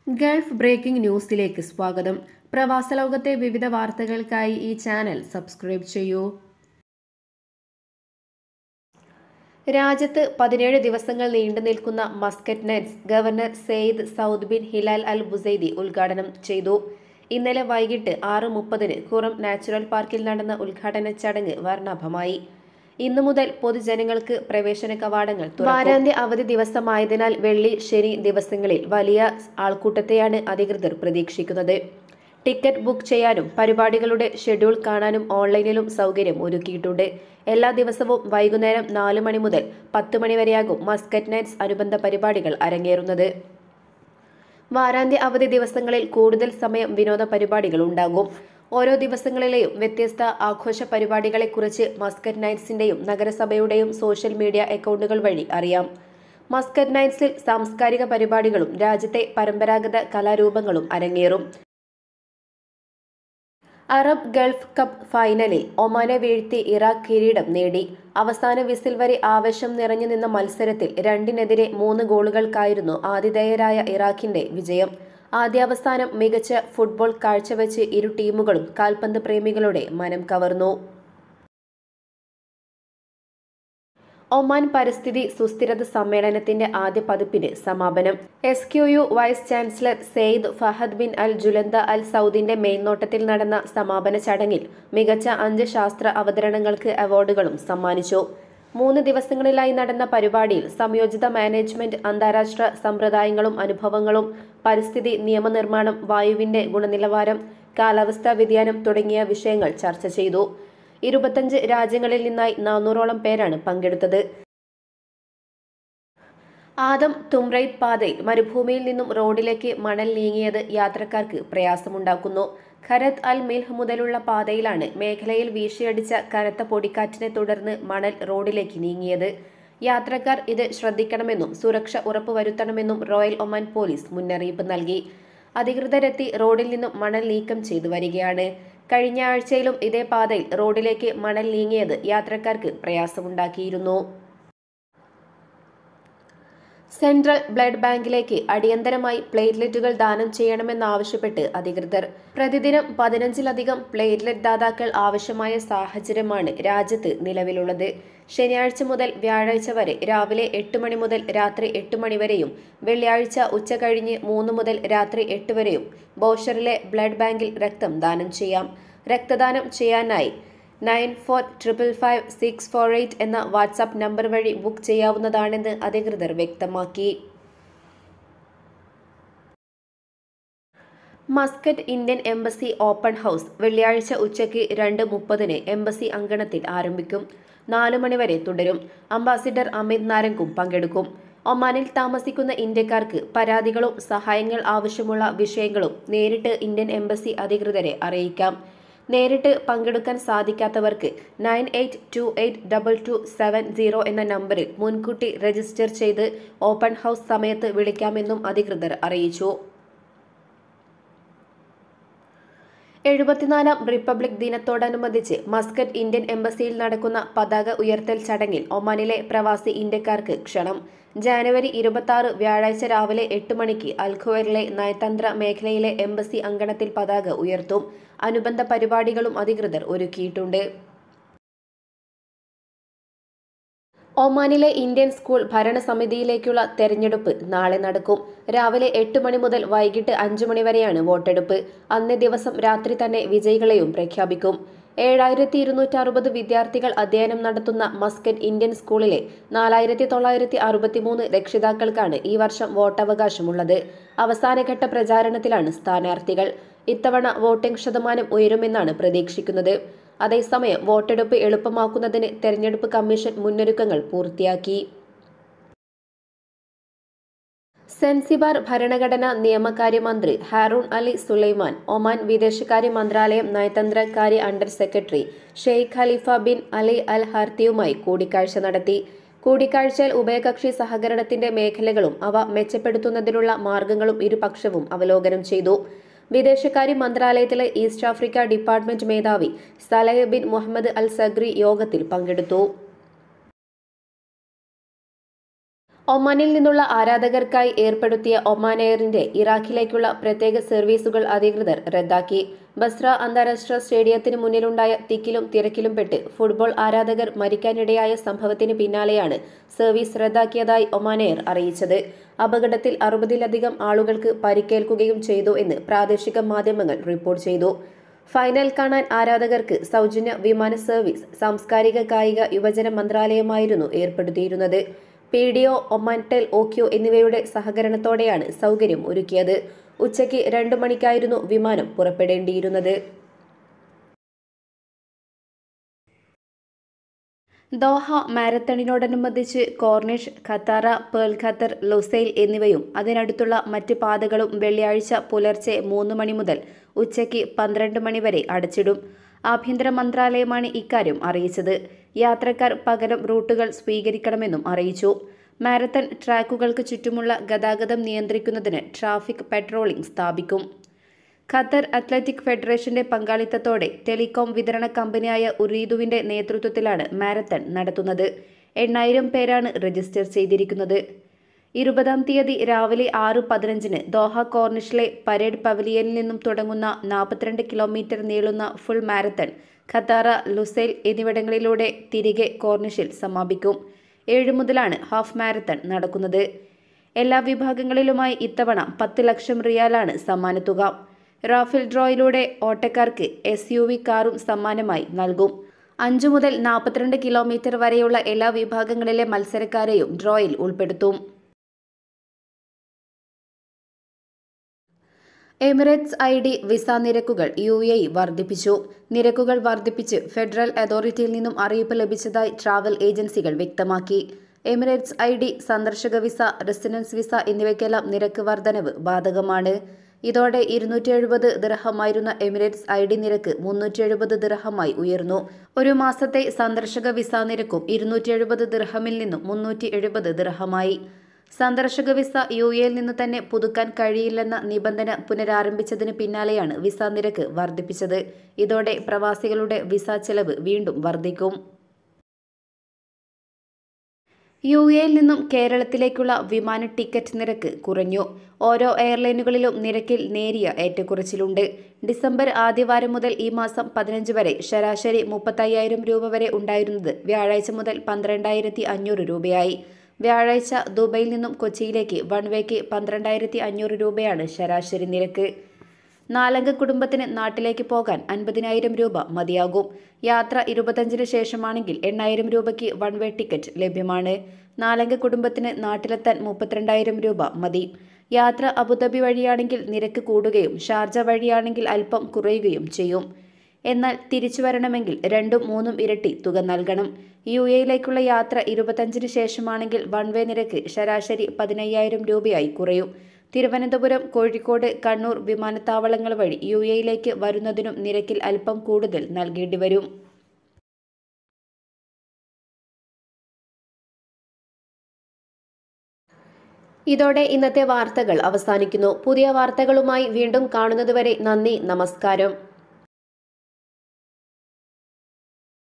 Gulf breaking ന്യൂസിലേക്ക് സ്വാഗതം പ്രവാസ ലോകത്തെ വിവിധ വാർത്തകൾക്കായി ഈ ചാനൽ സബ്സ്ക്രൈബ് ചെയ്യൂ രാജ്യത്ത് പതിനേഴ് ദിവസങ്ങൾ നീണ്ടു നിൽക്കുന്ന Muscat Nights governor Sayyid Saud bin Hilal Al Busaidi ഉദ്ഘാടനം ചെയ്തു ഇന്നലെ വൈകിട്ട് ആറ് മുപ്പതിന് ഖുറം നാച്ചുറൽ പാർക്കിൽ നടന്ന ഉദ്ഘാടന ചടങ്ങ് വർണ്ണാഭമായി ഇന്നു മുതൽ പൊതുജനങ്ങൾക്ക് പ്രവേശന കവാടങ്ങൾ തുറക്കും. വാരാന്ത്യ അവധി ദിവസമായതിനാൽ വെള്ളി ശനി ദിവസങ്ങളിൽ വലിയ ആൾക്കൂട്ടത്തെയാണ് അധികൃതർ പ്രതീക്ഷിക്കുന്നത് ടിക്കറ്റ് ബുക്ക് ചെയ്യാനും പരിപാടികളുടെ ഷെഡ്യൂൾ കാണാനും ഓൺലൈനിലും സൗകര്യം ഒരുക്കിയിട്ടുണ്ട് എല്ലാ ദിവസവും വൈകുന്നേരം നാല് മണി മുതൽ പത്ത് മണി വരെയാകും മസ്കറ്റ് നൈറ്റ്സ് അനുബന്ധ പരിപാടികൾ അരങ്ങേറുന്നത് വാരാന്ത്യ അവധി ദിവസങ്ങളിൽ കൂടുതൽ സമയം വിനോദ പരിപാടികൾ ഉണ്ടാകും ഓരോ ദിവസങ്ങളിലെയും വ്യത്യസ്ത ആഘോഷ പരിപാടികളെക്കുറിച്ച് മസ്കറ്റ് നൈറ്റ്സിന്റെയും നഗരസഭയുടെയും സോഷ്യൽ മീഡിയ അക്കൗണ്ടുകൾ വഴി അറിയാം മസ്കറ്റ് നൈറ്റ്സിൽ സാംസ്കാരിക പരിപാടികളും രാജ്യത്തെ പരമ്പരാഗത കലാരൂപങ്ങളും അരങ്ങേറും അറബ് ഗൾഫ് കപ്പ് ഫൈനലിൽ ഒമാനെ വീഴ്ത്തി ഇറാഖ് കിരീടം നേടി അവസാന വിസിൽ വരെ ആവേശം നിറഞ്ഞു നിന്ന മത്സരത്തിൽ രണ്ടിനെതിരെ മൂന്ന് ഗോളുകൾക്കായിരുന്നു ആതിഥേയരായ ഇറാഖിന്റെ വിജയം ആദ്യാവസാനം മികച്ച ഫുട്ബോൾ കാഴ്ചവെച്ച് ഇരു ടീമുകളും കാൽപന്ത് പ്രേമികളുടെ മനം കവർന്നു ഒമാൻ പരിസ്ഥിതി സുസ്ഥിരത സമ്മേളനത്തിന്റെ ആദ്യ പതിപ്പിന് സമാപനം S Q U vice chancellor Sayyid Fahad bin Al Julanda Al സൗദിന്റെ മേൽനോട്ടത്തിൽ നടന്ന സമാപന ചടങ്ങിൽ മികച്ച അഞ്ച് ശാസ്ത്ര അവതരണങ്ങൾക്ക് അവാർഡുകളും സമ്മാനിച്ചു മൂന്ന് ദിവസങ്ങളിലായി നടന്ന പരിപാടിയിൽ സംയോജിത മാനേജ്മെന്റ് അന്താരാഷ്ട്ര സമ്പ്രദായങ്ങളും അനുഭവങ്ങളും പരിസ്ഥിതി നിയമനിർമ്മാണം വായുവിന്റെ ഗുണനിലവാരം കാലാവസ്ഥാ വ്യതിയാനം തുടങ്ങിയ വിഷയങ്ങൾ ചർച്ച ചെയ്തു ഇരുപത്തഞ്ച് രാജ്യങ്ങളിൽ നിന്നായി നാനൂറോളം പേരാണ് പങ്കെടുത്തത് ആദം തുംറൈറ്റ് പാതയിൽ മരുഭൂമിയിൽ നിന്നും റോഡിലേക്ക് മണൽ നീങ്ങിയത് യാത്രക്കാർക്ക് പ്രയാസമുണ്ടാക്കുന്നു ഖരത് അൽ മിൽഹ് മുതലുള്ള പാതയിലാണ് മേഖലയിൽ വീശിയടിച്ച കനത്ത പൊടിക്കാറ്റിനെ തുടർന്ന് മണൽ റോഡിലേക്ക് നീങ്ങിയത് യാത്രക്കാർ ഇത് ശ്രദ്ധിക്കണമെന്നും സുരക്ഷ ഉറപ്പുവരുത്തണമെന്നും റോയൽ ഒമാൻ പോലീസ് മുന്നറിയിപ്പ് നൽകി അധികൃതരെത്തി റോഡിൽ നിന്നും മണൽ നീക്കം ചെയ്തു വരികയാണ് കഴിഞ്ഞ ആഴ്ചയിലും ഇതേ പാതയിൽ റോഡിലേക്ക് മണൽ നീങ്ങിയത് യാത്രക്കാർക്ക് പ്രയാസമുണ്ടാക്കിയിരുന്നു സെൻട്രൽ ബ്ലഡ് ബാങ്കിലേക്ക് അടിയന്തരമായി പ്ലേറ്റ്ലെറ്റുകൾ ദാനം ചെയ്യണമെന്നാവശ്യപ്പെട്ട് അധികൃതർ പ്രതിദിനം പതിനഞ്ചിലധികം പ്ലേറ്റ്ലെറ്റ് ദാതാക്കൾ ആവശ്യമായ സാഹചര്യമാണ് രാജ്യത്ത് നിലവിലുള്ളത് ശനിയാഴ്ച മുതൽ വ്യാഴാഴ്ച വരെ രാവിലെ എട്ട് മണി മുതൽ രാത്രി എട്ട് മണി വരെയും വെള്ളിയാഴ്ച ഉച്ച കഴിഞ്ഞ് മൂന്ന് മുതൽ രാത്രി എട്ട് വരെയും ബോഷറിലെ ബ്ലഡ് ബാങ്കിൽ രക്തം ദാനം ചെയ്യാം രക്തദാനം ചെയ്യാനായി nine four triple five six four eight എന്ന വാട്സാപ്പ് നമ്പർ വഴി ബുക്ക് ചെയ്യാവുന്നതാണെന്ന് അധികൃതർ വ്യക്തമാക്കി Muscat Indian embassy open house വെള്ളിയാഴ്ച ഉച്ചയ്ക്ക് രണ്ട് മുപ്പതിന് എംബസി അങ്കണത്തിൽ ആരംഭിക്കും നാലു മണിവരെ തുടരും അംബാസിഡർ അമിത് നാരംഗും പങ്കെടുക്കും ഒമാനിൽ താമസിക്കുന്ന ഇന്ത്യക്കാർക്ക് പരാതികളും സഹായങ്ങൾ ആവശ്യമുള്ള വിഷയങ്ങളും നേരിട്ട് ഇന്ത്യൻ എംബസി അധികൃതരെ അറിയിക്കാം നേരിട്ട് പങ്കെടുക്കാൻ സാധിക്കാത്തവർക്ക് nine eight two eight double two seven zero എന്ന നമ്പറിൽ മുൻകൂട്ടി രജിസ്റ്റർ ചെയ്ത് ഓപ്പൺ ഹൗസ് സമയത്ത് വിളിക്കാമെന്നും അധികൃതർ അറിയിച്ചു എഴുപത്തിനാലാം റിപ്പബ്ലിക് ദിനത്തോടനുബന്ധിച്ച് മസ്കറ്റ് ഇന്ത്യൻ എംബസിയിൽ നടക്കുന്ന പതാക ഉയർത്തൽ ചടങ്ങിൽ ഒമാനിലെ പ്രവാസി ഇന്ത്യക്കാർക്ക് ക്ഷണം ജാനുവരി ഇരുപത്തി വ്യാഴാഴ്ച രാവിലെ എട്ട് മണിക്ക് അൽഖുവറിലെ നയതന്ത്ര മേഖലയിലെ എംബസി അങ്കണത്തിൽ പതാക ഉയർത്തും അനുബന്ധ പരിപാടികളും അധികൃതർ ഒരുക്കിയിട്ടുണ്ട് ഒമാനിലെ ഇന്ത്യൻ സ്കൂൾ ഭരണസമിതിയിലേക്കുള്ള തെരഞ്ഞെടുപ്പ് നാളെ നടക്കും രാവിലെ എട്ട് മണി മുതൽ വൈകിട്ട് അഞ്ചു മണി വരെയാണ് വോട്ടെടുപ്പ് അന്നേ ദിവസം രാത്രി തന്നെ വിജയികളെയും പ്രഖ്യാപിക്കും ഏഴായിരത്തി ഇരുന്നൂറ്റി അറുപത് വിദ്യാർത്ഥികൾ അധ്യയനം നടത്തുന്ന മസ്കറ്റ് ഇന്ത്യൻ സ്കൂളിലെ നാലായിരത്തി തൊള്ളായിരത്തി അറുപത്തിമൂന്ന് രക്ഷിതാക്കൾക്കാണ് ഈ വർഷം വോട്ടവകാശമുള്ളത് അവസാനഘട്ട പ്രചാരണത്തിലാണ് സ്ഥാനാർത്ഥികൾ ഇത്തവണ വോട്ടിംഗ് ശതമാനം ഉയരുമെന്നാണ് പ്രതീക്ഷിക്കുന്നത് അതേസമയം വോട്ടെടുപ്പ് എളുപ്പമാക്കുന്നതിന് തെരഞ്ഞെടുപ്പ് കമ്മീഷൻ മുന്നൊരുക്കങ്ങൾ പൂർത്തിയാക്കി സെൻസിബാർ ഭരണഘടനാ നിയമകാര്യമന്ത്രി ഹാറൂൺ അലി സുലൈമാൻ ഒമാൻ വിദേശകാര്യ മന്ത്രാലയം നയതന്ത്ര കാര്യ under secretary Sheikh Khalifa bin Ali Al ഹർത്തിയുമായി കൂടിക്കാഴ്ച നടത്തി കൂടിക്കാഴ്ചയിൽ ഉഭയകക്ഷി സഹകരണത്തിന്റെ മേഖലകളും അവ മെച്ചപ്പെടുത്തുന്നതിനുള്ള മാർഗങ്ങളും ഇരുപക്ഷവും അവലോകനം ചെയ്തു വിദേശകാര്യ മന്ത്രാലയത്തിലെ ഈസ്റ്റ് ആഫ്രിക്ക ഡിപ്പാർട്ട്മെന്റ് മേധാവി സലഹ് ബിൻ മുഹമ്മദ് അൽ സഗ്രി യോഗത്തിൽ പങ്കെടുത്തു ഒമാനിൽ നിന്നുള്ള ആരാധകർക്കായി ഏർപ്പെടുത്തിയ ഒമാൻ എയറിന്റെ ഇറാഖിലേക്കുള്ള പ്രത്യേക സർവീസുകൾ അധികൃതർ റദ്ദാക്കി ബസ്ര അന്താരാഷ്ട്ര സ്റ്റേഡിയത്തിന് മുന്നിലുണ്ടായ തിക്കിലും തിരക്കിലും പെട്ട് ഫുട്ബോൾ ആരാധകർ മരിക്കാനിടയായ സംഭവത്തിന് പിന്നാലെയാണ് സർവീസ് റദ്ദാക്കിയതായി ഒമാൻ എയർ അറിയിച്ചത് അപകടത്തിൽ അറുപതിലധികം ആളുകൾക്ക് പരിക്കേൽക്കുകയും ചെയ്തു എന്ന് പ്രാദേശിക മാധ്യമങ്ങൾ റിപ്പോർട്ട് ചെയ്തു ഫൈനൽ കാണാൻ ആരാധകർക്ക് സൗജന്യ വിമാന സർവീസ് സാംസ്കാരിക കായിക യുവജന മന്ത്രാലയമായിരുന്നു ഏർപ്പെടുത്തിയിരുന്നത് പി ഡി ഒ ഒമാൻടെൽ ഓക്യോ എന്നിവയുടെ സഹകരണത്തോടെയാണ് സൗകര്യം ഒരുക്കിയത് ഉച്ചയ്ക്ക് രണ്ടു മണിക്കായിരുന്നു വിമാനം പുറപ്പെടേണ്ടിയിരുന്നത് ദോഹ മാരത്തണിനോടനുബന്ധിച്ച് Corniche Katara Pearl Qatar Lusail എന്നിവയും അതിനടുത്തുള്ള മറ്റ് പാതകളും വെള്ളിയാഴ്ച പുലർച്ചെ മൂന്ന് മണി മുതൽ ഉച്ചയ്ക്ക് പന്ത്രണ്ട് മണി വരെ അടച്ചിടും ആഭ്യന്തര മന്ത്രാലയമാണ് ഇക്കാര്യം അറിയിച്ചത് യാത്രക്കാർ പകരം റൂട്ടുകൾ സ്വീകരിക്കണമെന്നും അറിയിച്ചു മാരത്തൺ ട്രാക്കുകൾക്ക് ചുറ്റുമുള്ള ഗതാഗതം നിയന്ത്രിക്കുന്നതിന് ട്രാഫിക് പെട്രോളിംഗ് സ്ഥാപിക്കും ഖത്തർ അത്ലറ്റിക് ഫെഡറേഷന്റെ പങ്കാളിത്തത്തോടെ ടെലികോം വിതരണ കമ്പനിയായ ഉറീദുവിന്റെ നേതൃത്വത്തിലാണ് മാരത്തൺ നടത്തുന്നത് എണ്ണായിരം പേരാണ് രജിസ്റ്റർ ചെയ്തിരിക്കുന്നത് ഇരുപതാം തീയതി രാവിലെ ആറ് പതിനഞ്ചിന് ദോഹ കോർണിഷിലെ പരേഡ് പവലിയനിൽ നിന്നും തുടങ്ങുന്ന നാൽപ്പത്തിരണ്ട് കിലോമീറ്റർ നീളുന്ന ഫുൾ മാരത്തൺ ഖത്താറ ലുസൈൽ എന്നിവിടങ്ങളിലൂടെ തിരികെ കോർണിഷിൽ സമാപിക്കും ഏഴ് മുതലാണ് ഹാഫ് മാരത്തൺ നടക്കുന്നത് എല്ലാ വിഭാഗങ്ങളിലുമായി ഇത്തവണ പത്ത് ലക്ഷം റിയാലാണ് സമ്മാനത്തുക റാഫേൽ ഡ്രോയിലൂടെ ഓട്ടക്കാർക്ക് എസ് യു വി കാറും സമ്മാനമായി നൽകും അഞ്ചു മുതൽ നാൽപ്പത്തിരണ്ട് കിലോമീറ്റർ വരെയുള്ള എല്ലാ വിഭാഗങ്ങളിലെ മത്സരക്കാരെയും ഡ്രോയിൽ ഉൾപ്പെടുത്തും എമിറേറ്റ്സ് ഐ ഡി വിസ നിരക്കുകൾ യു എ വർദ്ധിപ്പിച്ചു നിരക്കുകൾ വർദ്ധിപ്പിച്ച് ഫെഡറൽ അതോറിറ്റിയിൽ നിന്നും അറിയിപ്പ് ലഭിച്ചതായി ട്രാവൽ ഏജൻസികൾ വ്യക്തമാക്കി എമിറേറ്റ്സ് ഐ ഡി സന്ദർശക വിസ റെസിഡൻസ് വിസ എന്നിവയ്ക്കെല്ലാം നിരക്ക് വർധനവ് ബാധകമാണ് ഇതോടെ ഇരുന്നൂറ്റി എഴുപത് ദിർഹമായിരുന്ന എമിറേറ്റ്സ് ഐ ഡി നിരക്ക് മുന്നൂറ്റി എഴുപത് ദിർഹമായി ഉയർന്നു ഒരു മാസത്തെ സന്ദർശക വിസ നിരക്കും ഇരുന്നൂറ്റി എഴുപത് ദിർഹമിൽ നിന്നും മുന്നൂറ്റി എഴുപത് ദിർഹമായി സന്ദർശക വിസ യു എയിൽ നിന്ന് തന്നെ പുതുക്കാൻ കഴിയില്ലെന്ന നിബന്ധന പുനരാരംഭിച്ചതിന് പിന്നാലെയാണ് വിസ നിരക്ക് വർദ്ധിപ്പിച്ചത് ഇതോടെ പ്രവാസികളുടെ വിസ ചെലവ് വീണ്ടും വർദ്ധിക്കും യു എയിൽ നിന്നും കേരളത്തിലേക്കുള്ള വിമാന ടിക്കറ്റ് നിരക്ക് കുറഞ്ഞു ഓരോ എയർലൈനുകളിലും നിരക്കിൽ നേരിയ ഏറ്റക്കുറച്ചിലുണ്ട് ഡിസംബർ ആദ്യവാരം മുതൽ ഈ മാസം പതിനഞ്ച് വരെ ശരാശരി മുപ്പത്തയ്യായിരം രൂപ വരെ ഉണ്ടായിരുന്നത് വ്യാഴാഴ്ച മുതൽ പന്ത്രണ്ടായിരത്തി അഞ്ഞൂറ് രൂപയായി വ്യാഴാഴ്ച ദുബൈയിൽ നിന്നും കൊച്ചിയിലേക്ക് വൺ വേക്ക് പന്ത്രണ്ടായിരത്തി അഞ്ഞൂറ് രൂപയാണ് ശരാശരി നിരക്ക് നാലംഗ കുടുംബത്തിന് നാട്ടിലേക്ക് പോകാൻ അൻപതിനായിരം രൂപ മതിയാകും യാത്ര ഇരുപത്തഞ്ചിന് ശേഷമാണെങ്കിൽ എണ്ണായിരം രൂപയ്ക്ക് വൺ വേ ടിക്കറ്റ് ലഭ്യമാണ് നാലംഗ കുടുംബത്തിന് നാട്ടിലെത്താൻ മുപ്പത്തിരണ്ടായിരം രൂപ മതി യാത്ര അബുദാബി വഴിയാണെങ്കിൽ നിരക്ക് കൂടുകയും ഷാർജ വഴിയാണെങ്കിൽ അല്പം കുറയുകയും ചെയ്യും എന്നാൽ തിരിച്ചു വരണമെങ്കിൽ രണ്ടും മൂന്നും ഇരട്ടി തുക നൽകണം യു എയിലേക്കുള്ള യാത്ര ഇരുപത്തഞ്ചിന് ശേഷമാണെങ്കിൽ വൺ വേ നിരക്ക് ശരാശരി പതിനയ്യായിരം രൂപയായി കുറയും തിരുവനന്തപുരം കോഴിക്കോട് കണ്ണൂർ വിമാനത്താവളങ്ങൾ വഴി യു എയിലേക്ക് വരുന്നതിനും നിരക്കിൽ അല്പം കൂടുതൽ നൽകേണ്ടി വരും ഇതോടെ ഇന്നത്തെ വാർത്തകൾ അവസാനിക്കുന്നു പുതിയ വാർത്തകളുമായി വീണ്ടും കാണുന്നതുവരെ നന്ദി നമസ്കാരം